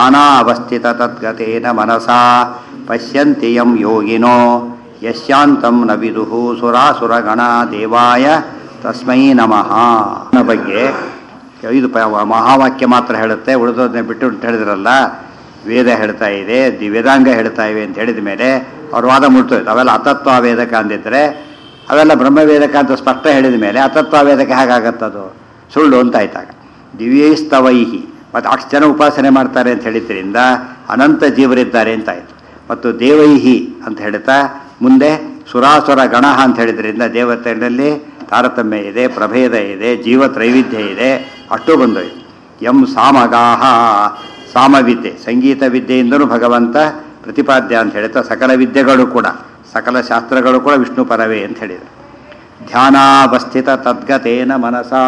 ಅನಾವಸ್ಥಿತ ತದ್ಗತೇನ ಮನಸಾ ಪಶ್ಯಂತಿ ಯಂ ಯೋಗಿನೋ ಯಶ್ಯಾಂತಂ ನ ವಿದುಹು ಸುರಾಸುರಗಣ ದೇವಾಯ ತಸ್ಮೈ ನಮಃ ನ ಬಗ್ಗೆ ಇದು ಪ ಮಹಾವಾಕ್ಯ ಮಾತ್ರ ಹೇಳುತ್ತೆ ಉಳಿದೋದನ್ನ ಬಿಟ್ಟು ಅಂತ ಹೇಳಿದ್ರಲ್ಲ ವೇದ ಹೇಳ್ತಾ ಇದೆ ದಿ ವೇದಾಂಗ ಹೇಳ್ತಾ ಇವೆ ಅಂತ ಹೇಳಿದ ಮೇಲೆ ಅವ್ರ ವಾದ ಮುಟ್ತೋಯ್ತು ಅವೆಲ್ಲ ಅತತ್ವ ವೇದಕ ಅಂದಿದ್ರೆ ಅವೆಲ್ಲ ಬ್ರಹ್ಮವೇದಕ ಅಂತ ಸ್ಪಷ್ಟ ಹೇಳಿದ ಮೇಲೆ ಅತತ್ವ ವೇದಕ ಹೇಗಾಗತ್ತದು ಸುಳ್ಳು ಅಂತ ಆಯ್ತಾಗ ದಿವ್ಯೈಸ್ತವೈಹಿ ಮತ್ತು ಅಷ್ಟು ಜನ ಉಪಾಸನೆ ಮಾಡ್ತಾರೆ ಅಂತ ಹೇಳಿದ್ರಿಂದ ಅನಂತ ಜೀವರಿದ್ದಾರೆ ಅಂತ ಆಯಿತು ಮತ್ತು ದೇವೈಹಿ ಅಂತ ಹೇಳ್ತಾ ಮುಂದೆ ಸುರಾಸುರ ಗಣ ಅಂತ ಹೇಳಿದ್ರಿಂದ ದೇವತೆಗಳಲ್ಲಿ ತಾರತಮ್ಯ ಇದೆ ಪ್ರಭೇದ ಇದೆ ಜೀವ ತ್ರೈವಿಧ್ಯ ಇದೆ ಅಷ್ಟು ಬಂದೋಯ್ತು ಎಂ ಸಾಮಗಾಹ ಸಾಮವಿದ್ಯೆ ಸಂಗೀತ ವಿದ್ಯೆಯಿಂದಲೂ ಭಗವಂತ ಪ್ರತಿಪಾದ್ಯ ಅಂತ ಹೇಳ್ತಾ ಸಕಲ ವಿದ್ಯೆಗಳು ಕೂಡ ಸಕಲ ಶಾಸ್ತ್ರಗಳು ಕೂಡ ವಿಷ್ಣು ಪರವೇ ಅಂತ ಹೇಳಿದರು ಧ್ಯಾನಾವಸ್ಥಿತ ತದ್ಗತೇನ ಮನಸಾ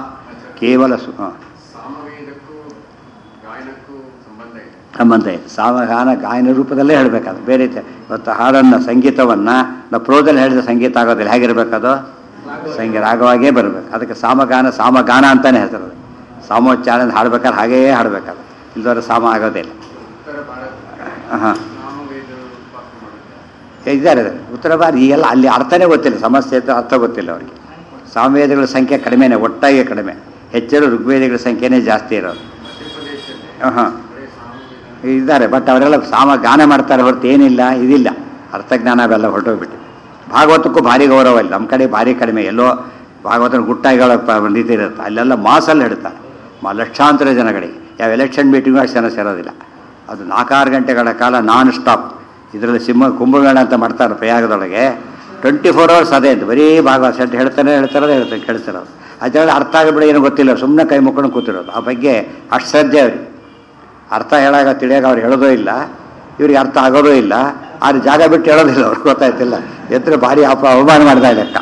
ಕೇವಲ ಸು ಹ. ಸಾಮವೇದಕ್ಕೂ ಗಾಯನಕ್ಕೂ ಸಂಬಂಧ ಇದೆ ಸಂಬಂಧ ಇದೆ ಸಾವಗಾನ ಗಾಯನ ರೂಪದಲ್ಲೇ ಹೇಳಬೇಕಾದ್ರೆ ಬೇರೆ ರೀತಿ ಇವತ್ತು ಹಾಡನ್ನು ಸಂಗೀತವನ್ನು ನಾವು ಪ್ರೋದಲ್ಲಿ ಹೇಳಿದ ಸಂಗೀತ ಆಗೋದಿಲ್ಲ ಹೇಗಿರಬೇಕದು ಸಂಗೀತ ರಾಗವಾಗೇ ಬರಬೇಕು ಅದಕ್ಕೆ ಸಾಮಗಾನ ಸಾಮಗಾನ ಅಂತಲೇ ಹೆಸರು ಅದು. ಸಾಮೋಚ್ಚಾರ ಹಾಡ್ಬೇಕಾದ್ರೆ ಹಾಗೇ ಹಾಡಬೇಕಾದ್ರೆ ಇಲ್ದವ್ರೆ ಸಾಮ ಆಗೋದಿಲ್ಲ ಉತ್ತರ ಭಾರತ ಹಾಂ ಸಾಮವೇದ ಉಪಾಸನೆ ಮಾಡುತ್ತಾರೆ ಇದ್ದಾರೆ ಇದ್ದಾರೆ. ಉತ್ತರ ಭಾರತ ಈಗೆಲ್ಲ ಅಲ್ಲಿ ಅರ್ಥನೇ ಗೊತ್ತಿಲ್ಲ ಸಮಸ್ಯೆ ಇತ್ತು ಅರ್ಥ ಗೊತ್ತಿಲ್ಲ ಅವರಿಗೆ ಸಾಮವೇದಗಳ ಸಂಖ್ಯೆ ಕಡಿಮೆನೇ ಒಟ್ಟಾಗಿ ಕಡಿಮೆ ಹೆಚ್ಚಿರೋ ಋಗ್ವೇದಗಳ ಸಂಖ್ಯೆನೇ ಜಾಸ್ತಿ ಇರೋದು ಮಧ್ಯಪ್ರದೇಶದಲ್ಲಿ ಹಾಂ ಬರೀ ಸಾಮವೇದ ಇದ್ದಾರೆ ಬಟ್ ಅವರೆಲ್ಲ ಸಾಮ ಗಾನ ಮಾಡ್ತಾರೆ ಹೊರತು ಏನಿಲ್ಲ ಇದಿಲ್ಲ ಅರ್ಥಜ್ಞಾನ ಅವೆಲ್ಲ ಹೊರಟೋಗ್ಬಿಟ್ಟು ಭಾಗವತಕ್ಕೂ ಭಾರಿ ಗೌರವ ಇಲ್ಲ ನಮ್ಮ ಕಡೆ ಭಾರಿ ಕಡಿಮೆ ಎಲ್ಲೋ ಭಾಗವತನ ಗುಟ್ಟಾಗಿಗಳ ರೀತಿ ಇರುತ್ತೆ ಅಲ್ಲೆಲ್ಲ ಮಾಸಲ್ಲಿ ಹೇಳ್ತಾರೆ ಮಾ ಲಕ್ಷಾಂತರ ಜನಗಳಿಗೆ ಯಾವ ಎಲೆಕ್ಷನ್ ಮೀಟಿಂಗು ಅಷ್ಟು ಜನ ಸೇರೋದಿಲ್ಲ ಅದು ನಾಲ್ಕಾರು ಗಂಟೆಗಳ ಕಾಲ ನಾನ್ ಸ್ಟಾಪ್ ಇದರಲ್ಲಿ ಸಿಂಹ ಕುಂಭಮೇಳ ಅಂತ ಮಾಡ್ತಾರೆ ಪ್ರಯಾಗದೊಳಗೆ ಟ್ವೆಂಟಿ ಫೋರ್ ಅವರ್ಸ್ ಅದೇ ಅಂತ ಬರೀ ಭಾಗವತ ಸೆಟ್ ಹೇಳ್ತಾನೆ ಹೇಳ್ತಾರದೇ ಹೇಳ್ತಾರೆ ಕೇಳ್ತಿರೋದು ಅದರಲ್ಲಿ ಅರ್ಥ ಆಗಿಬಿಡಿ ಏನೂ ಗೊತ್ತಿಲ್ಲ ಸುಮ್ಮನೆ ಕೈ ಮುಕ್ಕೊಂಡು ಕೂತಿರೋದು ಆ ಬಗ್ಗೆ ಅಷ್ಟು ಶ್ರದ್ಧೆ ಅವ್ರಿಗೆ ಅರ್ಥ ಹೇಳಾಗ ತಿಳಿಯಾಗ ಅವ್ರು ಹೇಳೋದೂ ಇಲ್ಲ ಇವ್ರಿಗೆ ಅರ್ಥ ಆಗೋದೂ ಇಲ್ಲ ಆದ್ರೆ ಜಾಗ ಬಿಟ್ಟು ಹೇಳೋದಿಲ್ಲ ಅವ್ರಿಗೆ ಗೊತ್ತಾಯ್ತಿಲ್ಲ ಎದ್ರೆ ಭಾರಿ ಅಪ ಅವಮಾನ ಮಾಡ್ತಾ ಲೆಕ್ಕ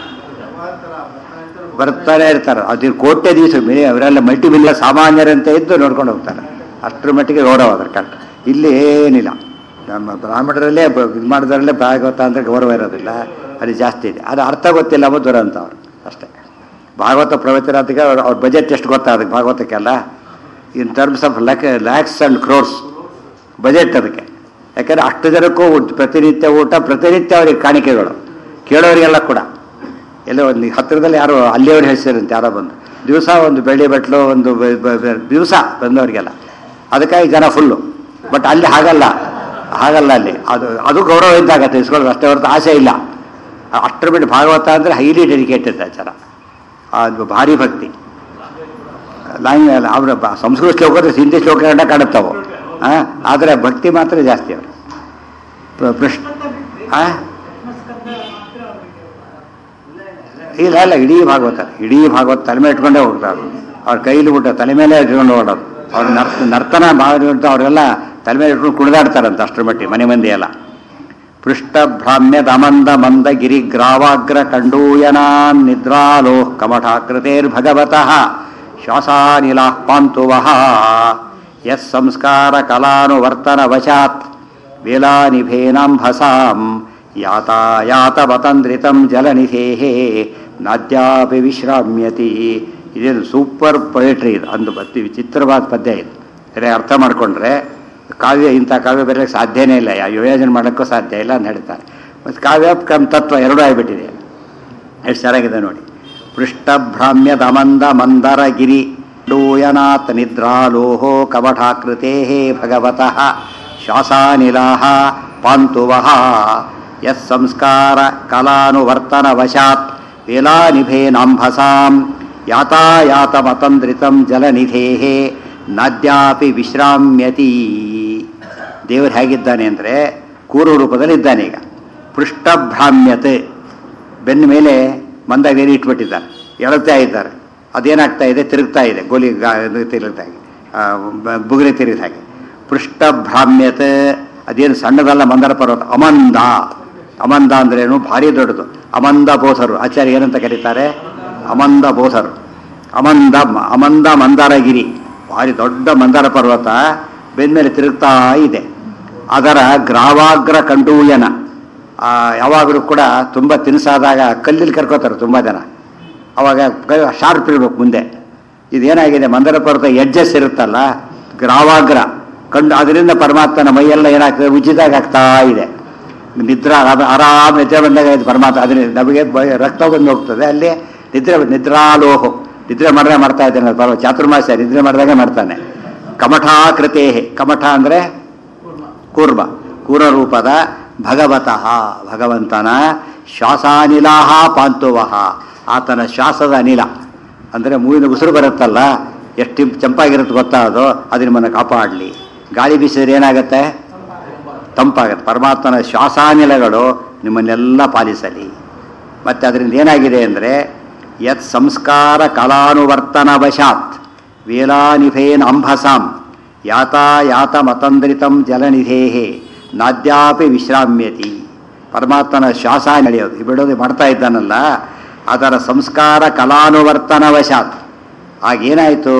ಬರ್ತಾನೆ ಇರ್ತಾರೆ ಅದು ಕೋಟೆ ದಿವಸ ಮೇ ಅವರೆಲ್ಲ ಮಲ್ಟಿ ಮಿಲಿಯನ್ ಸಾಮಾನ್ಯರಂತೆ ಇದ್ದು ನೋಡ್ಕೊಂಡು ಹೋಗ್ತಾರೆ ಅಷ್ಟರ ಮಟ್ಟಿಗೆ ಗೌರವ ಅದ್ರ ಕರೆಕ್ಟ್ ಇಲ್ಲಿ ಏನಿಲ್ಲ ನಮ್ಮ ಬ್ರಾಹ್ಮಣರಲ್ಲೇ ಇದು ಮಾಡಿದ್ರಲ್ಲೇ ಭಾಗವತ ಅಂದರೆ ಗೌರವ ಇರೋದಿಲ್ಲ ಅದು ಜಾಸ್ತಿ ಇದೆ ಅದು ಅರ್ಥ ಗೊತ್ತಿಲ್ಲ ಅನ್ನೋ ದುರಂತ ಅವರು ಅಷ್ಟೇ ಭಾಗವತ ಪ್ರವಚನಕ್ಕೆ ಅವ್ರ ಅವ್ರ ಬಜೆಟ್ ಎಷ್ಟು ಗೊತ್ತಾ ಅದಕ್ಕೆ ಭಾಗವತಕ್ಕೆಲ್ಲ in terms of lakh lakhs and crores budget ಅದಕ್ಕೆ ಯಾಕಂದರೆ ಅಷ್ಟು ಜನಕ್ಕೂ ಊಟ- ಪ್ರತಿನಿತ್ಯ ಊಟ ಪ್ರತಿನಿತ್ಯ ಅವ್ರಿಗೆ ಕಾಣಿಕೆಗಳು ಕೇಳೋರಿಗೆಲ್ಲ ಕೂಡ ಎಲ್ಲೋ ಒಂದು ಹತ್ತಿರದಲ್ಲಿ ಯಾರೋ ಅಲ್ಲಿಯವ್ರು ಹೆಸರಂತೆ ಯಾರೋ ಬಂದು ದಿವಸ ಒಂದು ಬೆಳ್ಳಿ ಬಟ್ಲು ಒಂದು ದಿವಸ ಬಂದವರಿಗೆಲ್ಲ ಅದಕ್ಕಾಗಿ ಜನ ಫುಲ್ಲು ಬಟ್ ಅಲ್ಲಿ ಹಾಗಲ್ಲ ಹಾಗಲ್ಲ ಅಲ್ಲಿ ಅದು ಅದು ಗೌರವ ಇದ್ದಾಗತ್ತೆ ಇಸ್ಕೊಳ್ಳೋದು ಅಷ್ಟೇ ಹೊರತು ಆಸೆ ಇಲ್ಲ ಅಷ್ಟರ ಬಿಟ್ಟು ಭಾಗವತ ಅಂದರೆ ಹೈಲಿ ಡೆಡಿಕೇಟೆಡ್ ಜನ ಅದು ಭಾರಿ ಭಕ್ತಿ ಲಾಂಗ್ ಅವರ ಸಂಸ್ಕೃತ ಶ್ಲೋಕದ ಹಿಂದಿ ಶ್ಲೋಕ ಕಂಡ ಕಾಣುತ್ತವು ಆದರೆ ಭಕ್ತಿ ಮಾತ್ರ ಜಾಸ್ತಿ ಅವರು ಪ್ರ- ಪೃಷ್ಠ ಆ? ಇಲ್ಲ ಇಲ್ಲ ಇಡೀ ಭಾಗವತ ಇಡೀ ಭಾಗವತ ತಲೆ ಮೇಲೆ ಇಟ್ಕೊಂಡೇ ಹೋಗ್ತಾರೆ ಅವ್ರ ಕೈಲಿ ಬಿಟ್ಟು ತಲೆ ಮೇಲೆ ಇಟ್ಕೊಂಡು ಓಡೋದು ಅವ್ರ ನರ್ತ ನರ್ತನ ಮಾಡಿಬಿಟ್ಟು ಅವರೆಲ್ಲ ತಲೆ ಮೇಲೆ ಇಟ್ಕೊಂಡು ಕುಣಿದಾಡ್ತಾರಂತ ಅಷ್ಟರ ಮಟ್ಟಿಗೆ ಮನೆ ಮಂದಿ ಎಲ್ಲ ಪೃಷ್ಠಭ್ರಾಮ್ಯದ ಅಮಂದ ಮಂದ ಗಿರಿಗ್ರಾವಾಗ್ರ ಕಂಡೂಯನಾನ್ ನಿದ್ರಾಲೋಃ ಕಮಠಾಕೃತೇರ್ಭಗವತಃ ಶ್ವಾಸಾನಿಲಾಃ ಪಾಂತುವಃ ಯಸ್ ಸಂಸ್ಕಾರ ಕಲಾನುವರ್ತನ ವಶಾತ್ ವೇಲಾನಿಭೇನಾಂಭಸಾಂ ಯಾತಾಯಾತವತಂದ್ರಿತಂ ಜಲನಿಧೇಃ ನಾದ್ಯಾಪಿ ವಿಶ್ರಾಮ್ಯತಿ ಇದೇನು ಸೂಪರ್ ಪೊಯೆಟ್ರಿ ಇದು ಅಂದು ಬತ್ತಿ ವಿಚಿತ್ರವಾದ ಪದ್ಯ ಇದು ಸರಿ ಅರ್ಥ ಮಾಡಿಕೊಂಡ್ರೆ ಕಾವ್ಯ ಇಂಥ ಕಾವ್ಯ ಬರೆಯೋಕ್ಕೆ ಸಾಧ್ಯನೇ ಇಲ್ಲ ಯಾವ ಯೋಜನೆ ಮಾಡೋಕ್ಕೂ ಸಾಧ್ಯ ಇಲ್ಲ ಅಂತ ಹೇಳ್ತಾರೆ ಮತ್ತು ಕಾವ್ಯ ಕಮ್ ತತ್ವ ಎರಡೂ ಆಗಿಬಿಟ್ಟಿದೆ ಎಷ್ಟು ಚೆನ್ನಾಗಿದೆ ನೋಡಿ ಪೃಷ್ಠಭ್ರಾಮ್ಯದ ಅಮಂದ ಮಂದರ ಗಿರಿ ಡೂಯನಾಥ್ ನಿದ್ರಾಲೋಹೋ ಕವಠಾಕೃತೆ ಭಗವತಃ ಶ್ವಾಸಾನಿಲಾಹ ಪಾಂತುವಃ ಯಸ್ ಸಂಸ್ಕಾರ ಕಲಾನುವರ್ತನ ವಶಾತ್ ವೇಲಾನಿಭೇನಾಂಭಸಾಂ ಯಾತಾಯಾತಮತಂದ್ರಿತಂ ಜಲನಿಧೇಃ ನಾದ್ಯಾಪಿ ವಿಶ್ರಾಮ್ಯತಿ ದೇವರು ಹೇಗಿದ್ದಾನೆ ಅಂದರೆ ಕೂರು ರೂಪದಲ್ಲಿದ್ದಾನೆ ಈಗ ಪೃಷ್ಠಭ್ರಾಮ್ಯತೆ ಬೆನ್ನ ಮೇಲೆ ಮಂದಗೇರಿ ಇಟ್ಬಿಟ್ಟಿದ್ದಾರೆ ಎಳತಾ ಇದ್ದಾರೆ ಅದೇನಾಗ್ತಾ ಇದೆ ತಿರುಗ್ತಾ ಇದೆ ಗೋಲಿ ಗಾ- ಇದು ತಿರುಗ್ತಾ ಇದೆ ಆ, ಬ- ಬುಗುರಿ ತಿರುಗಿದ ಹಾಗೆ ಪೃಷ್ಠಭ್ರಾಮ್ಯತೆ ಅದೇನು ಸಣ್ಣದಲ್ಲ ಮಂದರ ಪರ್ವತ ಅಮಂದ ಅಮಂದ ಅಂದ್ರೇನು ಭಾರಿ ದೊಡ್ಡದು ಅಮಂದ ಬೋಧರು ಆಚಾರ್ಯ ಏನಂತ ಕರೀತಾರೆ ಅಮಂದ ಬೋಧರು ಅಮಂದ ಅಮಂದ ಮಂದಾರಗಿರಿ ಭಾರಿ ದೊಡ್ಡ ಮಂದಾರ ಪರ್ವತ ಬೆನ್ಮೇಲೆ ತಿರುಗ್ತಾ ಇದೆ ಅದರ ಗ್ರಾವಾಗ್ರ ಕಂಡೂಯನ ಆ, ಯಾವಾಗಲೂ ಕೂಡ ತುಂಬ ತಿನ್ಸಾದಾಗ ಕಲ್ಲಲ್ಲಿ ಕರ್ಕೋತಾರೆ ತುಂಬ ಜನ ಅವಾಗ ಶಾರ್ಪ್ ಇರ್ಬೇಕು ಮುಂದೆ ಇದೇನಾಗಿದೆ ಮಂದರ ಪರ್ವತ ಎಡ್ಜಸ್ ಇರುತ್ತಲ್ಲ ಗ್ರಾವಾಗ್ರ ಕಂಡು ಅದರಿಂದ ಪರಮಾತ್ಮನ ಮೈಯೆಲ್ಲ ಏನಾಗ್ತದೆ ಉಜ್ಜಿದಾಗ ಆಗ್ತಾ ಇದೆ ನಿದ್ರಾ ಆರಾಮ- ಆರಾಮ ನಿದ್ರೆ ಬಂದಾಗ ಇದು ಪರಮಾತ್ಮ ಅದರಿಂದ ನಮಗೆ ಬ- ರಕ್ತ ಬಂದು ಹೋಗ್ತದೆ ಅಲ್ಲಿ ನಿದ್ರೆ ನಿದ್ರಾಲೋಹು ನಿದ್ರೆ ಮಾಡಿದ್ರೆ ಮಾಡ್ತಾ ಇದ್ದೇನೆ ಪರಮ ಚಾತುರ್ಮಾಸ ನಿದ್ರೆ ಮಾಡಿದಾಗ ಮಾಡ್ತಾನೆ ಕಮಠಾಕೃತೇ ಕಮಠ ಅಂದರೆ ಕೂರ್ಮ ಕೂರರೂಪದ ಭಗವತಃ ಭಗವಂತನ ಶ್ವಾಸಾನಿಲಾಹ ಪಾಂತುವಹ ಆತನ ಶ್ವಾಸದ ಅನಿಲ ಅಂದರೆ ಮೂವಿನ ಉಸಿರು ಬರುತ್ತಲ್ಲ ಎಷ್ಟು ಚಂಪಾಗಿರುತ್ತೆ ಗೊತ್ತಾ ಅದು ಅದು ನಿಮ್ಮನ್ನು ಕಾಪಾಡಲಿ ಗಾಳಿ ಬೀಸಿದ್ರೆ ಏನಾಗುತ್ತೆ ತಂಪಾಗುತ್ತೆ ಪರಮಾತ್ಮನ ಶ್ವಾಸಾನಿಲಗಳು ನಿಮ್ಮನ್ನೆಲ್ಲ ಪಾಲಿಸಲಿ ಮತ್ತು ಅದರಿಂದ ಏನಾಗಿದೆ ಅಂದರೆ ಯತ್ ಸಂಸ್ಕಾರ ಕಲಾನುವರ್ತನ ವಶಾತ್ ವೇಲಾನಿಭೇನ್ ಅಂಬಸಾಂ ಯಾತಾಯಾತ ಮತಂದ್ರಿತಂ ಜಲನಿಧೇಹೇ ನಾದ್ಯಾಪಿ ವಿಶ್ರಾಮ್ಯತಿ ಪರಮಾತ್ಮನ ಶ್ವಾಸ ನಡೆಯೋದು ಬಿಡೋದು ಮಾಡ್ತಾ ಇದ್ದಾನಲ್ಲ ಅದರ ಸಂಸ್ಕಾರ ಕಲಾನುವರ್ತನ ವಶಾತ್ ಆಗೇನಾಯಿತು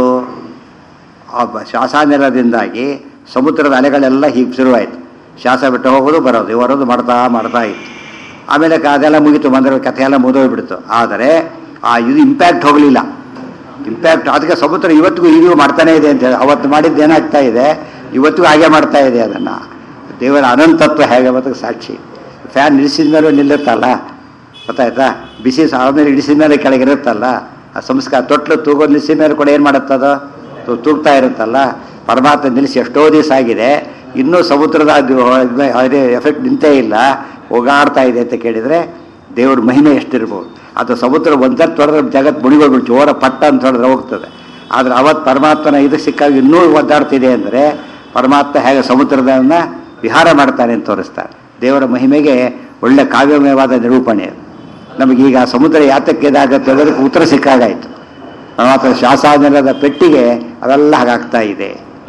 ಆ ಬ- ಶ್ವಾಸಾನಿಲದಿಂದಾಗಿ ಸಮುದ್ರದ ಅಲೆಗಳೆಲ್ಲ ಹೀಗೆ ಶುರುವಾಯಿತು ಶ್ವಾಸ ಬಿಟ್ಟು ಹೋಗೋದು ಬರೋದು ಬರೋದು ಮಾಡ್ತಾ ಮಾಡ್ತಾ ಇತ್ತು ಆಮೇಲೆ ಕ- ಅದೆಲ್ಲ ಮುಗೀತು ಮಂದಿರ ಕಥೆ ಎಲ್ಲ ಮುಗಿದೋಗ್ಬಿಡ್ತು ಆದರೆ ಆ ಇದು ಇಂಪ್ಯಾಕ್ಟ್ ಹೋಗಲಿಲ್ಲ ಇಂಪ್ಯಾಕ್ಟ್ ಅದಕ್ಕೆ ಸಮುದ್ರ ಇವತ್ತಿಗೂ ಈಗಲೂ ಮಾಡ್ತಾನೇ ಇದೆ ಅಂತ ಹೇಳಿ ಅವತ್ತು ಮಾಡಿದ್ದು ಏನಾಗ್ತಾ ಇದೆ ಇವತ್ತಿಗೂ ಹಾಗೆ ಮಾಡ್ತಾ ಇದೆ ಅದನ್ನು ದೇವರ ಅನಂತತ್ವ ಹೇಗೆ ಅವತ್ತಿಗೆ ಸಾಕ್ಷಿ ಫ್ಯಾನ್ ನಿಲ್ಲಿಸಿದ ಮೇಲೂ ನಿಲ್ಲುತ್ತಲ್ಲ ಗೊತ್ತಾಯ್ತಾ ಬಿಸಿ ಆಮೇಲೆ ಇಳಿಸಿದ ಮೇಲೆ ಕೆಳಗಿರುತ್ತಲ್ಲ ಆ ಸಂಸ್ಕಾರ ತೊಟ್ಲು ತೂಗೋ ನಿಲ್ಲಿಸಿದ ಮೇಲೆ ಕೂಡ ಏನು ಮಾಡುತ್ತದು ತು- ತೂಗ್ತಾ ಇರುತ್ತಲ್ಲ ಪರಮಾತ್ಮ ನಿಲ್ಲಿಸಿ ಎಷ್ಟೋ ದಿವಸ ಆಗಿದೆ ಇನ್ನೂ ಸಮುದ್ರದ ಅದು ಅದೇ ಎಫೆಕ್ಟ್ ನಿಂತೇ ಇಲ್ಲ ಹೋಗಾಡ್ತಾ ಇದೆ ಅಂತ ಕೇಳಿದರೆ ದೇವ್ರ ಮಹಿಮೆ ಎಷ್ಟಿರ್ಬೋದು ಅದು ಸಮುದ್ರ ಒಂದತ್ತು ಹೊಡೆದ್ರೆ ಜಗತ್ತು ಮುಣಿಗೋಗ್ಬಿಟ್ಟು ಜೋರ ಪಟ್ಟ ಅಂತ ಹೊಡೆದ್ರೆ ಹೋಗ್ತದೆ ಆದರೆ ಅವತ್ತು ಪರಮಾತ್ಮನ ಇದು ಸಿಕ್ಕಾಗ ಇನ್ನೂ ಒದ್ದಾಡ್ತಿದೆ ಅಂದರೆ ಪರಮಾತ್ಮ ಹೇಗೆ ಸಮುದ್ರದನ್ನ ವಿಹಾರ ಮಾಡ್ತಾನೆ ಅಂತ ತೋರಿಸ್ತಾರೆ ದೇವರ ಮಹಿಮೆಗೆ ಒಳ್ಳೆ ಕಾವ್ಯಮಯವಾದ ನಿರೂಪಣೆ ಅದು ನಮಗೀಗ ಸಮುದ್ರ ಯಾತಕ್ಕೆ ಇದಾಗತ್ತೆ ಅನ್ನೋದಕ್ಕೆ ಉತ್ತರ ಸಿಕ್ಕಾಗಾಯಿತು ಪರಮಾತ್ಮ ಶ್ವಾಸಾನಿಲದ ಪೆಟ್ಟಿಗೆ ಅವೆಲ್ಲ ಹಾಗಾಗ್ತಾ ಇದೆ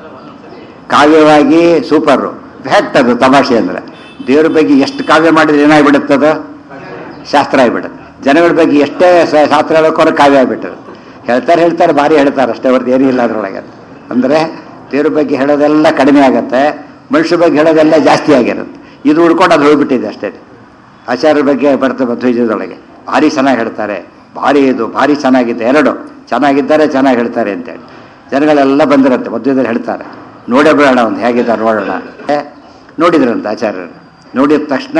ಕಾವ್ಯವಾಗಿ ಸೂಪರು ಫ್ಯಾಕ್ಟ್ ಅದು ತಮಾಷೆ ಅಂದರೆ ದೇವ್ರ ಬಗ್ಗೆ ಎಷ್ಟು ಕಾವ್ಯ ಮಾಡಿದ್ರೆ ಏನಾಗ್ಬಿಡುತ್ತದ ಶಾಸ್ತ್ರ ಆಗಿಬಿಡುತ್ತೆ ಜನಗಳ ಬಗ್ಗೆ ಎಷ್ಟೇ ಸ- ಶಾಸ್ತ್ರ ಹೇಳೋಕೋರು ಕಾವ್ಯ ಆಗಿಬಿಟ್ಟದು ಹೇಳ್ತಾರೆ ಹೇಳ್ತಾರೆ ಭಾರಿ ಹೇಳ್ತಾರೆ ಅಷ್ಟೇ ಹೊರತು ಏನೂ ಇಲ್ಲ ಅದರೊಳಗೆ ಅಂದರೆ ದೇವ್ರ ಬಗ್ಗೆ ಹೇಳೋದೆಲ್ಲ ಕಡಿಮೆ ಆಗುತ್ತೆ ಮನುಷ್ಯ ಬಗ್ಗೆ ಹೇಳೋದೆಲ್ಲ ಜಾಸ್ತಿ ಆಗಿರುತ್ತೆ ಇದು ಉಳ್ಕೊಂಡು ಅದು ಹೋಗ್ಬಿಟ್ಟಿದೆ ಅಷ್ಟೇ ಆಚಾರ್ಯರ ಬಗ್ಗೆ ಬರ್ತದೆ ಮಧ್ವಜದೊಳಗೆ ಭಾರಿ ಚೆನ್ನಾಗಿ ಹೇಳ್ತಾರೆ ಭಾರಿ ಇದು ಭಾರಿ ಚೆನ್ನಾಗಿದೆ ಎರಡು ಚೆನ್ನಾಗಿದ್ದಾರೆ ಚೆನ್ನಾಗಿ ಹೇಳ್ತಾರೆ ಅಂತೇಳಿ ಜನಗಳೆಲ್ಲ ಬಂದಿರುತ್ತೆ ಮಧ್ವದಲ್ಲಿ ಹೇಳ್ತಾರೆ ನೋಡೇ ಬೇಡ ಒಂದು ಹೇಗಿದ್ದಾರೆ ನೋಡೋಣ ಏ, ನೋಡಿದ್ರಂತೆ ಆಚಾರ್ಯರು ನೋಡಿದ ತಕ್ಷಣ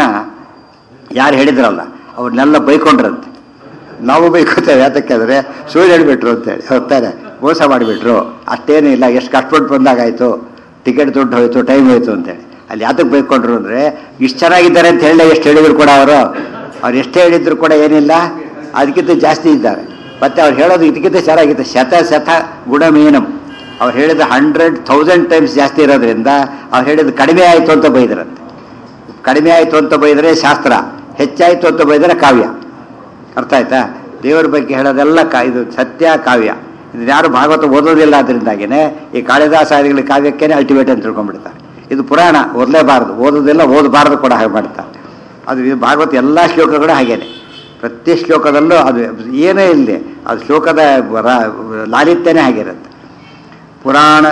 ಯಾರು ಹೇಳಿದ್ರಲ್ಲ ಅವ್ರನ್ನೆಲ್ಲ ಬೈಕೊಂಡ್ರಂತೆ ನಾವು ಬೈಕೋತೇವೆ ಯಾತಕ್ಕಾದ್ರೆ ಸುಳ್ಳು ಹೇಳಿಬಿಟ್ರು ಅಂತೇಳಿ ಹೋಗ್ತಾರೆ ಮೋಸ ಮಾಡಿಬಿಟ್ರು ಅಷ್ಟೇನೂ ಇಲ್ಲ ಎಷ್ಟು ಕಷ್ಟಪಟ್ಟು ಬಂದಾಗಾಯ್ತು ಟಿಕೆಟ್ ದುಡ್ಡು ಹೋಯ್ತು ಟೈಮ್ ಹೋಯ್ತು ಅಂತೇಳಿ ಅಲ್ಲಿ ಯಾತಕ್ಕೆ ಬೈಕೊಂಡ್ರು ಅಂದರೆ ಇಷ್ಟು ಚೆನ್ನಾಗಿದ್ದಾರೆ ಅಂತ ಹೇಳಿ ಎಷ್ಟು ಹೇಳಿದ್ರು ಕೂಡ ಅವರು ಅವ್ರು ಎಷ್ಟು ಹೇಳಿದ್ರು ಕೂಡ ಏನಿಲ್ಲ ಅದಕ್ಕಿಂತ ಜಾಸ್ತಿ ಇದ್ದಾರೆ ಮತ್ತೆ ಅವ್ರು ಹೇಳೋದು ಇದಕ್ಕಿಂತ ಚೆನ್ನಾಗಿತ್ತು ಶತ ಶತ ಗುಣಮೀನಂ ಅವ್ರು ಹೇಳಿದ ಹಂಡ್ರೆಡ್ ಥೌಸಂಡ್ ಟೈಮ್ಸ್ ಜಾಸ್ತಿ ಇರೋದ್ರಿಂದ ಅವ್ರು ಹೇಳಿದ ಕಡಿಮೆ ಆಯಿತು ಅಂತ ಬೈದ್ರಂತೆ ಕಡಿಮೆ ಆಯಿತು ಅಂತ ಬೈದರೆ ಶಾಸ್ತ್ರ ಹೆಚ್ಚಾಯಿತು ಅಂತ ಬೈದರೆ ಕಾವ್ಯ ಅರ್ಥ ಆಯ್ತಾ ದೇವರ ಬಗ್ಗೆ ಹೇಳೋದೆಲ್ಲ ಕಾ ಇದು ಸತ್ಯ ಕಾವ್ಯ ಇದು ಯಾರು ಭಾಗವತ ಓದೋದಿಲ್ಲ ಅದರಿಂದಾಗಿನೇ ಈ ಕಾಳಿದಾಸಾದಿಗಳ ಕಾವ್ಯಕ್ಕೇನೆ ಅಲ್ಟಿಮೇಟ್ ಅಂತ ತಿಳ್ಕೊಂಡ್ಬಿಡ್ತಾರೆ ಇದು ಪುರಾಣ ಓದಲೇಬಾರದು ಓದೋದಿಲ್ಲ ಓದಬಾರದು ಕೂಡ ಹಾಗೆ ಮಾಡ್ತಾರೆ ಅದು ಇದು ಭಾಗವತ ಎಲ್ಲ ಶ್ಲೋಕಗಳು ಹಾಗೇನೆ ಪ್ರತಿ ಶ್ಲೋಕದಲ್ಲೂ ಅದು ಏನೇ ಇಲ್ಲದೆ ಅದು ಶ್ಲೋಕದ ರ- ಲಾಲಿತ್ಯನೇ ಆಗಿರುತ್ತೆ ಪುರಾಣ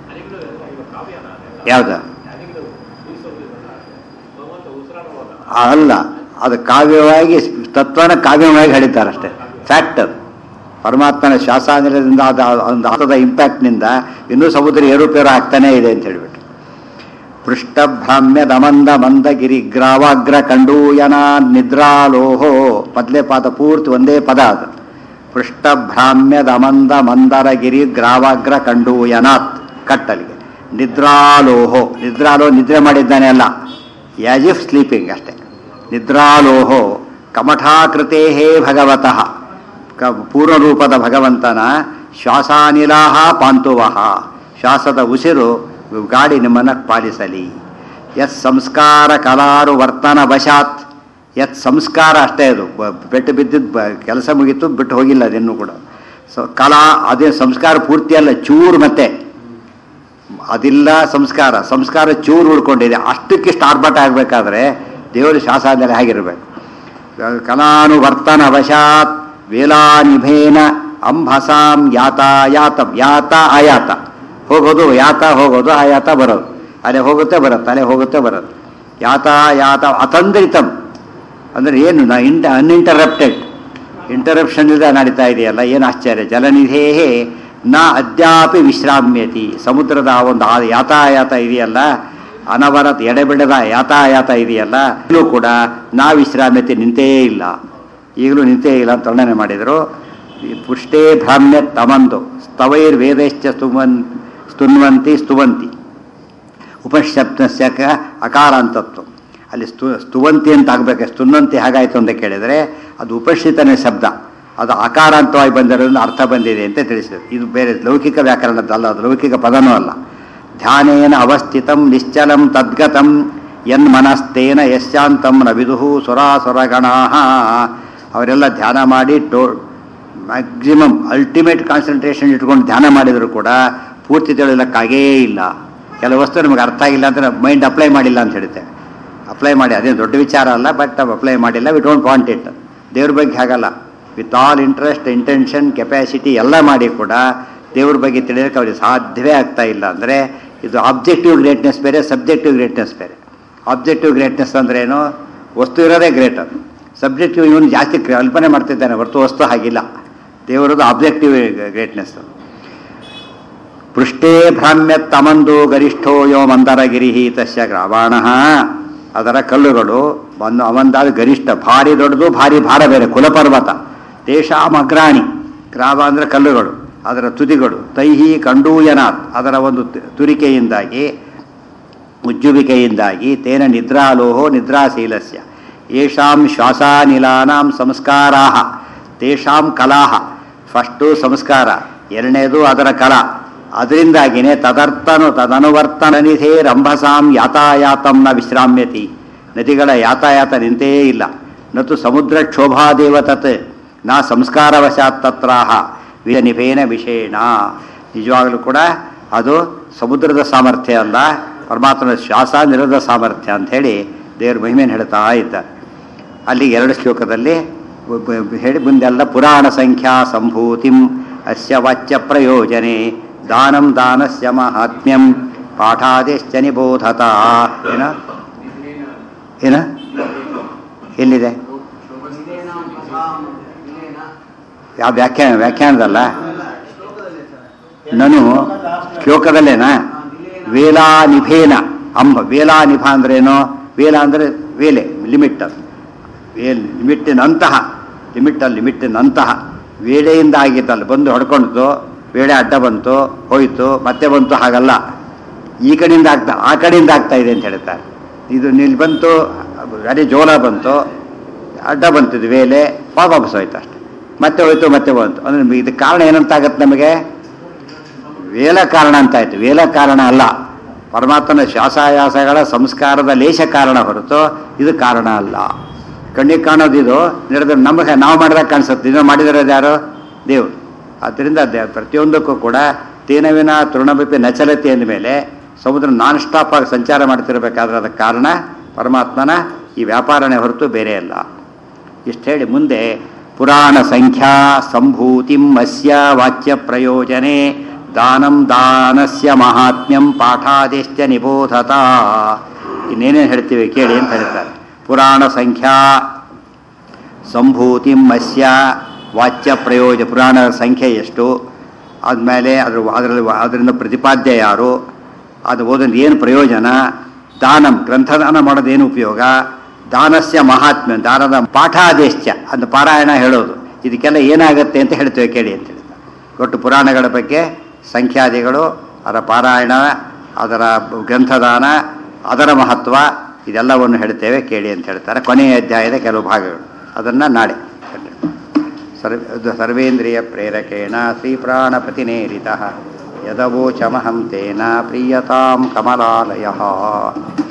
ಯಾವುದು ಅಲ್ಲ ಅದು ಕಾವ್ಯವಾಗಿ ತತ್ವನ ಕಾವ್ಯವಾಗಿ ಹೇಳಿದ್ದಾರೆ ಅಷ್ಟೇ ಫ್ಯಾಕ್ಟ್ ಅದು ಪರಮಾತ್ಮನ ಶ್ವಾಸಾನಿಲದಿಂದ ಆದ ಒಂದು ಹತದ ಇಂಪ್ಯಾಕ್ಟ್ನಿಂದ ಇನ್ನೂ ಸಮುದ್ರ ಏರುಪೇರು ಆಗ್ತಾನೇ ಇದೆ ಅಂತ ಹೇಳಿಬಿಟ್ಟು ಪೃಷ್ಠಭ್ರಾಮ್ಯ ದಮಂದ ಮಂದ ಗಿರಿ ಗ್ರಾವಾಗ್ರ ಕಂಡೂಯನ ನಿದ್ರಾಲೋಹೋ ಮೊದಲೇ ಪಾದ ಪೂರ್ತಿ ಒಂದೇ ಪದ ಅದು ಪೃಷ್ಠಭ್ರಾಮ್ಯ ದಮಂದ ಮಂದರ ಗಿರಿ ಗ್ರಾವಾಗ್ರ ಕಂಡೂಯನಾತ್ ಕಟ್ಟಲಿಗೆ ನಿದ್ರಾಲೋಹೋ ನಿದ್ರಾಲೋ ನಿದ್ರೆ ಮಾಡಿದ್ದಾನೆ ಅಲ್ಲ ಯಾಸ್ ಇಫ್ ಸ್ಲೀಪಿಂಗ್ ಅಷ್ಟೇ ನಿದ್ರಾಲೋಹೋ ಕಮಠಾಕೃತೇ ಭಗವತಃ ಕ ಪೂರ್ಣರೂಪದ ಭಗವಂತನ ಶ್ವಾಸಾನಿಲಾಹ ಪಾಂತುವಹ ಶ್ವಾಸದ ಉಸಿರು ಗಾಡಿ ನಿಮ್ಮನ್ನು ಪಾಲಿಸಲಿ ಯತ್ ಸಂಸ್ಕಾರ ಕಲಾರು ವರ್ತನ ವಶಾತ್ ಯತ್ ಸಂಸ್ಕಾರ ಅಷ್ಟೇ ಅದು ಬ- ಪೆಟ್ಟು ಬಿದ್ದಿದ್ದು ಬ ಕೆಲಸ ಮುಗೀತು ಬಿಟ್ಟು ಹೋಗಿಲ್ಲ ಅದಿನ್ನೂ ಕೂಡ ಸೊ ಕಲಾ ಅದೇ ಸಂಸ್ಕಾರ ಪೂರ್ತಿ ಅಲ್ಲ ಚೂರು ಮತ್ತೆ ಅದಿಲ್ಲ ಸಂಸ್ಕಾರ ಸಂಸ್ಕಾರ ಚೂರು ಉಳ್ಕೊಂಡಿದೆ ಅಷ್ಟಕ್ಕಿಷ್ಟು ಆರ್ಭಟ ಆಗಬೇಕಾದ್ರೆ ದೇವರು ಶಾಸಾದರೆ ಆಗಿರಬೇಕು ಕಲಾನುವರ್ತನ ವಶಾತ್ ವೇಲಾನಿಭೇನ ಅಂಭಸಾಂ ಯಾತಾಯಾತಂ ಯಾತ ಆಯಾತ ಹೋಗೋದು ಯಾತ ಹೋಗೋದು ಆಯಾತ ಬರೋದು ಅಲೆ ಹೋಗುತ್ತೆ ಬರುತ್ತೆ ಅಲೆ ಹೋಗುತ್ತೆ ಬರೋದು ಯಾತಾಯಾತ ಅತಂದ್ರಿತಂ ಅಂದರೆ ಏನು ನಾ ಇಂಟ ಅನ್ಇಂಟರಪ್ಟೆಡ್ ಇಂಟರಪ್ಷನ್ ಇಲ್ಲದೆ ನಡೀತಾ ಇದೆಯಲ್ಲ ಏನು ಆಶ್ಚರ್ಯ ಜಲನಿಧೇ ನ ಅದ್ಯಾಪಿ ವಿಶ್ರಾಮ್ಯತಿ ಸಮುದ್ರದ ಆ ಒಂದು ಆ ಯಾತಾಯಾತ ಇದೆಯಲ್ಲ ಅನವರತ್ ಎಡೆಬಿಡದ ಯಾತಾಯಾತ ಇದೆಯಲ್ಲ ಈಗಲೂ ಕೂಡ ನಾ ವಿಶ್ರಾಮ್ಯತೆ ನಿಂತೇ ಇಲ್ಲ ಈಗಲೂ ನಿಂತೇ ಇಲ್ಲ ಅಂತ ವರ್ಣನೆ ಮಾಡಿದರು ಈ ಪುಷ್ಟೇ ಭ್ರಾಮ್ಯ ತಮಂದು ಸ್ತವೈರ್ ವೇದಶ್ಚ ಸ್ತುವನ್ ಸ್ತುನ್ವಂತಿ ಸ್ತುವಂತಿ ಉಪಶಬ್ದಸ್ಯ ಕ ಅಕಾರಾಂತತ್ವ ಅಲ್ಲಿ ಸ್ತು ಸ್ತುವಂತಿ ಅಂತ ಆಗಬೇಕು ಸ್ತುನ್ವಂತಿ ಹಾಗಾಯಿತು ಅಂತ ಕೇಳಿದರೆ ಅದು ಉಪಸ್ಥಿತನೇ ಶಬ್ದ ಅದು ಅಕಾರಾಂತವಾಗಿ ಬಂದಿರೋದ್ರಿಂದ ಅರ್ಥ ಬಂದಿದೆ ಅಂತ ತಿಳಿಸಿದೆ ಇದು ಬೇರೆ ಲೌಕಿಕ ವ್ಯಾಕರಣದ್ದಲ್ಲ ಅದು ಲೌಕಿಕ ಪದನೂ ಅಲ್ಲ ಧ್ಯಾನೇನ ಅವಸ್ಥಿತಂ ನಿಶ್ಚಲಂ ತದ್ಗತಂ ಯನ್ ಮನಸ್ತೇನ ಯಶ್ಚಾಂತಂ ನ ವಿದುಹು ಸುರಾಸುರಗಣಾ ಅವರೆಲ್ಲ ಧ್ಯಾನ ಮಾಡಿ ಟೋ ಮ್ಯಾಕ್ಸಿಮಮ್ ಅಲ್ಟಿಮೇಟ್ ಕಾನ್ಸಂಟ್ರೇಷನ್ ಇಟ್ಕೊಂಡು ಧ್ಯಾನ ಮಾಡಿದರೂ ಕೂಡ ಪೂರ್ತಿ ತಿಳಿಯೋದಕ್ಕಾಗೇ ಇಲ್ಲ ಕೆಲವು ವಸ್ತು ನಮಗೆ ಅರ್ಥ ಆಗಿಲ್ಲ ಅಂತ ಮೈಂಡ್ ಅಪ್ಲೈ ಮಾಡಿಲ್ಲ ಅಂತ ಹೇಳ್ತೇವೆ ಅಪ್ಲೈ ಮಾಡಿ ಅದೇನು ದೊಡ್ಡ ವಿಚಾರ ಅಲ್ಲ ಬಟ್ ಅಪ್ಲೈ ಮಾಡಿಲ್ಲ ವಿ ಡೋಂಟ್ ವಾಂಟ್ ಇಟ್ ದೇವ್ರ ಬಗ್ಗೆ ಹಾಗಲ್ಲ with all interest intention capacity ಎಲ್ಲ ಮಾಡಿ ಕೂಡ ದೇವ್ರ ಬಗ್ಗೆ ತಿಳಿಯೋಕ್ಕೆ ಅವ್ರಿಗೆ ಸಾಧ್ಯವೇ ಆಗ್ತಾ ಇಲ್ಲ ಅಂದರೆ ಇದು ಆಬ್ಜೆಕ್ಟಿವ್ ಗ್ರೇಟ್ನೆಸ್ ಬೇರೆ ಸಬ್ಜೆಕ್ಟಿವ್ ಗ್ರೇಟ್ನೆಸ್ ಬೇರೆ ಆಬ್ಜೆಕ್ಟಿವ್ ಗ್ರೇಟ್ನೆಸ್ ಅಂದ್ರೆ ಏನು ವಸ್ತು ಇರೋದೇ ಗ್ರೇಟ್ ಅದು ಸಬ್ಜೆಕ್ಟಿವ್ ಇವನು ಜಾಸ್ತಿ ಕಲ್ಪನೆ ಮಾಡ್ತಿದ್ದಾನೆ ಹೊರತು ವಸ್ತು ಹಾಗಿಲ್ಲ ದೇವರದು ಆಬ್ಜೆಕ್ಟಿವ್ ಗ್ರೇಟ್ನೆಸ್ ಅದು ಪೃಷ್ಠೇ ಭ್ರಾಮ್ಯ ತಮಂದು ಗರಿಷ್ಠೋ ಯೋ ಮಂದರಗಿರಿ ತಸ್ಯ ಗ್ರಾವಾಣ ಅದರ ಕಲ್ಲುಗಳು ಬಂದು ಅವಂದಾದ ಗರಿಷ್ಠ ಭಾರಿ ದೊಡ್ಡದು ಭಾರಿ ಭಾರ ಬೇರೆ ಕುಲಪರ್ವತ ತೇಷಾಂ ಅಗ್ರಾಣಿ ಗ್ರಾವ ಅಂದರೆ ಕಲ್ಲುಗಳು ಅದರ ತುದಿಗಳು ತೈಹಿ ಕಂಡೂಯನಾಥ್ ಅದರ ಒಂದು ತು- ತುರಿಕೆಯಿಂದಾಗಿ ಉಜ್ಜುವಿಕೆಯಿಂದಾಗಿ ತೇನ ನಿದ್ರಾಲೋಹೋ ನಿದ್ರಾಶೀಲಸ್ಯ ಯೇಷಾಂ ಶ್ವಾಸಾನಿಲಾನಾಂ ಸಂಸ್ಕಾರಾ ತೇಷಾಂ ಕಲಾಹ ಫಸ್ಟು ಸಂಸ್ಕಾರ ಎರಡನೇದು ಅದರ ಕಲಾ ಅದರಿಂದಾಗಿನೇ ತದರ್ಥನು ತದನುವರ್ತನ ನಿಧೇ ರಂಭಸಾಂ ಯಾತಾಯಾತಂ ನ ವಿಶ್ರಾಮ್ಯತಿ ನದಿಗಳ ಯಾತಾಯಾತ ನಿಂತೇ ಇಲ್ಲ ನತು ಸಮುದ್ರ ಕ್ಷೋಭಾದೇವ ತತ್ ನಾ ಸಂಸ್ಕಾರವಶಾತ್ ತತ್ರಾಹ ವಿನಿಭೇನ ವಿಷೇಣ ನಿಜವಾಗಲೂ ಕೂಡ ಅದು ಸಮುದ್ರದ ಸಾಮರ್ಥ್ಯ ಅಲ್ಲ ಪರಮಾತ್ಮನ ಶ್ವಾಸ ನಿರದ ಸಾಮರ್ಥ್ಯ ಅಂಥೇಳಿ ದೇವ್ರ ಮಹಿಮೆಯನ್ನು ಹೇಳ್ತಾ ಇದ್ದಾರೆ ಅಲ್ಲಿ ಎರಡು ಶ್ಲೋಕದಲ್ಲಿ ಬ- ಬ- ಹೇಳಿ ಮುಂದೆಲ್ಲ ಪುರಾಣ ಸಂಖ್ಯಾ ಸಂಭೂತಿಂ ಅಸ್ಯ ವಾಚ್ಯ ಪ್ರಯೋಜನೆ ದಾನಂ ದಾನಸ್ಯ ಮಹಾತ್ಮ್ಯಂ ಪಾಠಾದೇಶ್ಚ ನಿಬೋಧತ ಏನ ಏನ ಎಲ್ಲಿದೆ ಯಾವ ವ್ಯಾಖ್ಯಾನ ವ್ಯಾಖ್ಯಾನದಲ್ಲ ನಾನು ಶ್ಲೋಕದಲ್ಲೇನಾ ವೇಲಾನಿಭೇನ ಅಂಬ ವೇಲಾನಿಭ ಅಂದ್ರೇನು ವೇಲ ಅಂದರೆ ವೇಲೆ ಲಿಮಿಟ್ ಅದು ವೇಲ್ ಲಿಮಿಟ್ಟಿನಂತಹ ಲಿಮಿಟ್ ಲಿಮಿಟ್ಟಿನಂತಹ ವೇಳೆಯಿಂದ ಆಗಿತ್ತಲ್ಲ ಬಂದು ಹೊಡ್ಕೊಂಡಿತು ವೇಳೆ ಅಡ್ಡ ಬಂತು ಹೋಯಿತು ಮತ್ತೆ ಬಂತು ಹಾಗಲ್ಲ ಈ ಕಡೆಯಿಂದ ಆಗ್ತಾ ಆ ಕಡೆಯಿಂದ ಆಗ್ತಾ ಇದೆ ಅಂತ ಹೇಳ್ತಾರೆ ಇದು ಇಲ್ಲಿ ಬಂತು ಅದೇ ಜೋಲ ಬಂತು ಅಡ್ಡ ಬಂತಿದ್ದು ವೇಲೆ ವಾಪಸ್ ಹೋಯ್ತು ಅಷ್ಟೆ ಮತ್ತೆ ಹೋಯ್ತು ಮತ್ತೆ ಬಂತು ಅಂದ್ರೆ ಇದು ಕಾರಣ ಏನಂತ ಆಗತ್ತೆ ನಮಗೆ ವೇಲ ಕಾರಣ ಅಂತ ಆಯ್ತು ವೇಲ ಕಾರಣ ಅಲ್ಲ ಪರಮಾತ್ಮನ ಶ್ವಾಸಾಯಾಸಗಳ ಸಂಸ್ಕಾರದ ಲೇಷ ಕಾರಣ ಹೊರತು ಇದು ಕಾರಣ ಅಲ್ಲ ಕಣ್ಣಿಗೆ ಕಾಣೋದು ಇದು ನಡೆದ್ರೆ ನಮಗೆ ನಾವು ಮಾಡಿದಾಗ ಕಾಣಿಸುತ್ತೆ ಇದನ್ನು ಮಾಡಿದಿರೋದು ಯಾರು ದೇವರು ಆದ್ದರಿಂದ ದೇ- ಪ್ರತಿಯೊಂದಕ್ಕೂ ಕೂಡ ತೇನವಿನ ತೃಣಬಿಪಿ ನಚಲತಿ ಅಂದಮೇಲೆ ಸಮುದ್ರ ನಾನ್ ಸ್ಟಾಪ್ ಆಗಿ ಸಂಚಾರ ಮಾಡ್ತಿರ್ಬೇಕಾದ್ರೆ ಅದಕ್ಕೆ ಕಾರಣ ಪರಮಾತ್ಮನ ಈ ವ್ಯಾಪಾರನೇ ಹೊರತು ಬೇರೆ ಅಲ್ಲ ಇಷ್ಟು ಹೇಳಿ ಮುಂದೆ ಪುರಾಣ ಸಂಖ್ಯಾ ಸಂಭೂತಿಂ ಅಸ್ಯ ವಾಚ್ಯ ಪ್ರಯೋಜನೆ ದಾನಂ ದಾನಸ್ಯ ಮಹಾತ್ಮ್ಯಂ ಪಾಠಾದೇಶ್ಚ ನಿಬೋಧತ ಇನ್ನೇನೇನು ಹೇಳ್ತೀವಿ ಕೇಳಿ ಅಂತ ಹೇಳ್ತಾರೆ ಪುರಾಣ ಸಂಖ್ಯಾ ಸಂಭೂತಿಂ ಅಸ್ಯ ವಾಚ್ಯ ಪ್ರಯೋಜ ಪುರಾಣದ ಸಂಖ್ಯೆ ಎಷ್ಟು ಆದಮೇಲೆ ಅದ್ರ ಅದರಲ್ಲಿ ಅದರಿಂದ ಪ್ರತಿಪಾದ್ಯ ಯಾರು ಅದು ಓದೋದು ಏನು ಪ್ರಯೋಜನ ದಾನಂ ಗ್ರಂಥದಾನ ಮಾಡೋದು ಏನು ಉಪಯೋಗ ದಾನಸ್ಯ ಮಹಾತ್ಮ್ಯ ದಾನದ ಪಾಠಾದೇಶ್ಚ ಅಂತ ಪಾರಾಯಣ ಹೇಳೋದು ಇದಕ್ಕೆಲ್ಲ ಏನಾಗುತ್ತೆ ಅಂತ ಹೇಳ್ತೇವೆ ಕೇಳಿ ಅಂತ ಹೇಳ್ತಾರೆ ಒಟ್ಟು ಪುರಾಣಗಳ ಬಗ್ಗೆ ಸಂಖ್ಯಾದಿಗಳು ಅದರ ಪಾರಾಯಣ ಅದರ ಗ್ರಂಥದಾನ ಅದರ ಮಹತ್ವ ಇದೆಲ್ಲವನ್ನು ಹೇಳ್ತೇವೆ ಕೇಳಿ ಅಂತ ಹೇಳ್ತಾರೆ ಕೊನೆಯ ಅಧ್ಯಾಯದ ಕೆಲವು ಭಾಗಗಳು ಅದನ್ನು ನಾಳೆ ಸರ್ವ ಇದು ಸರ್ವೇಂದ್ರಿಯ ಪ್ರೇರಕೇಣ ಶ್ರೀಪ್ರಾಣಪತಿನೇರಿತ ಯದವೋಚಮಹಂ ತೇನ ಪ್ರೀಯತಾಂ ಕಮಲಾಲಯ